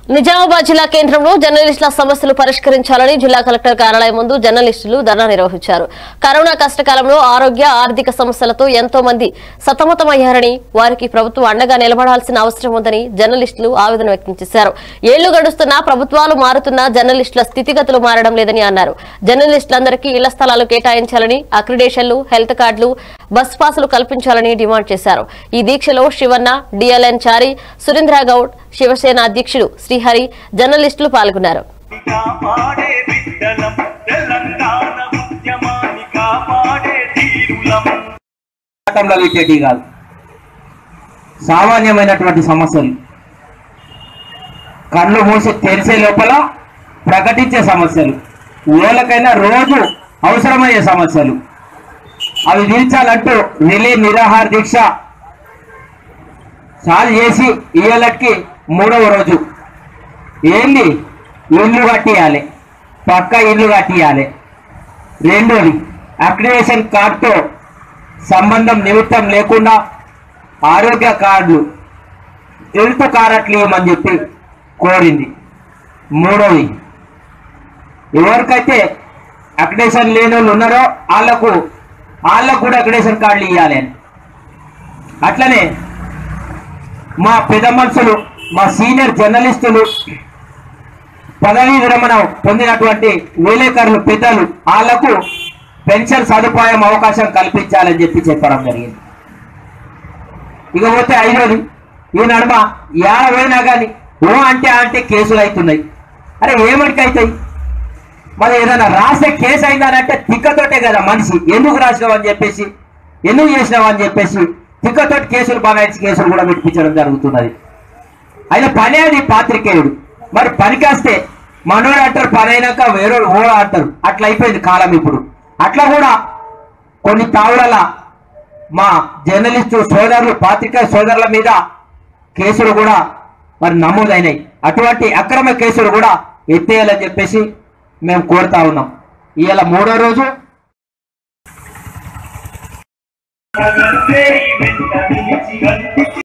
నిజామాబాద్ జిల్లా కేంద్రంలో జర్నలిస్టుల సమస్యలు పరిష్కరించాలని జిల్లా కలెక్టర్ కార్యాలయం ముందు జర్నలిస్టులు ధర్నా నిర్వహించారు కరోనా కష్టకాలంలో ఆరోగ్య ఆర్థిక సమస్యలతో ఎంతో మంది సతమతమయ్యారని వారికి ప్రభుత్వం అండగా నిలబడాల్సిన అవసరం ఉందని జర్నలిస్టులు ఆవేదన వ్యక్తం చేశారు ఏళ్లు గడుస్తున్నా ప్రభుత్వాలు మారుతున్నా జర్నలిస్టుల స్థితిగతులు మారడం లేదని అన్నారు జర్నలిస్టులందరికీ ఇళ్ల స్థలాలు కేటాయించాలని అక్రిడేషన్లు హెల్త్ కార్డులు బస్ పాసులు కల్పించాలని డిమాండ్ చేశారు ఈ దీక్షలో శివన్న డిఎల్ఎన్ చారి సురేంద్ర గౌడ్ శివసేన అధ్యక్షుడు శ్రీహరి జర్నలిస్టులు పాల్గొన్నారు కాపాడే బిడ్డలం తెలంగాణ ఉద్యమాన్ని కాపాడే తీరులం పోరాటంలో పెట్టేటి కాదు సామాన్యమైనటువంటి సమస్యలు కళ్ళు మూసి తెరిచే లోపల ప్రకటించే సమస్యలు ఎవరికైనా రోజు అవసరమయ్యే సమస్యలు అవి తీర్చాలంటూ రిలే నిరాహార దీక్ష చాలు చేసి ఇయ్యాలకి మూడవ రోజు ఏంది ఇల్లు కట్టియాలి పక్క ఇల్లు కట్టియాలి రెండోది అక్రిడేషన్ కార్డుతో సంబంధం నిమిత్తం లేకుండా ఆరోగ్య కార్డులు హెల్త్ కార్డులు ఇవ్వమని చెప్పి కోరింది మూడోది ఎవరికైతే అక్రిడేషన్ లేని వాళ్ళు ఉన్నారో వాళ్ళకు వాళ్ళకు కూడా అక్రిడేషన్ కార్డులు ఇవ్వాలి అని అట్లనే మా పెద్ద మనుషులు మా సీనియర్ జర్నలిస్టులు పదవీ విరమణ పొందినటువంటి విలేకరులు పెద్దలు వాళ్లకు పెన్షన్ సదుపాయం అవకాశం కల్పించాలని చెప్పి చెప్పడం జరిగింది ఇకపోతే ఐదోది ఈ నడుమ ఏడ పోయినా కానీ ఓ అంటే ఆ అంటే కేసులు అవుతున్నాయి అరే ఏమటికి అవుతాయి మరి ఏదైనా రాసే కేసు అయిందనంటే తిక్కతోటే కదా మనిషి ఎందుకు రాసినావు అని చెప్పేసి ఎందుకు చేసినావు అని చెప్పేసి తిక్కతోటి కేసులు బనాయించి కేసులు కూడా పెట్టించడం జరుగుతున్నది ఆయన పని అది పాత్రికేయుడు మరి పనికేస్తే మనోడు అంటారు పని అయినాక వేరే ఓ అంటారు అట్లా అయిపోయింది కాలం ఇప్పుడు అట్లా కూడా కొన్ని తావుల మా జర్నలిస్టు సోదరులు పాత్రికా సోదరుల మీద కేసులు కూడా మరి నమోదైనాయి అటువంటి అక్రమ కేసులు కూడా ఎత్తేయాలని చెప్పేసి మేము కోరుతా ఉన్నాం ఇవాళ మూడో రోజు ప్రగతే వెంట నిలిచి